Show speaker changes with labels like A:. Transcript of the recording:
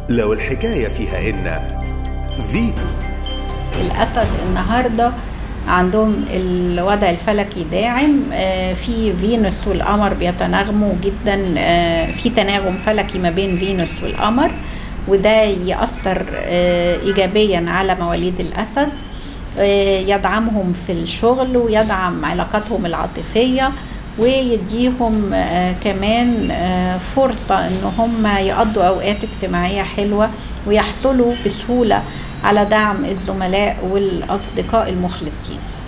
A: لو الحكاية فيها إن فيتو
B: الأسد النهاردة عندهم الوضع الفلكي داعم آه، في فينوس والقمر بيتناغموا جدا آه، في تناغم فلكي ما بين فينوس والقمر وده يأثر آه، إيجابيا على مواليد الأسد آه، يدعمهم في الشغل ويدعم علاقاتهم العاطفية ويديهم آه، كمان آه، فرصة ان هم يقضوا اوقات اجتماعية حلوة ويحصلوا بسهولة على دعم الزملاء والاصدقاء المخلصين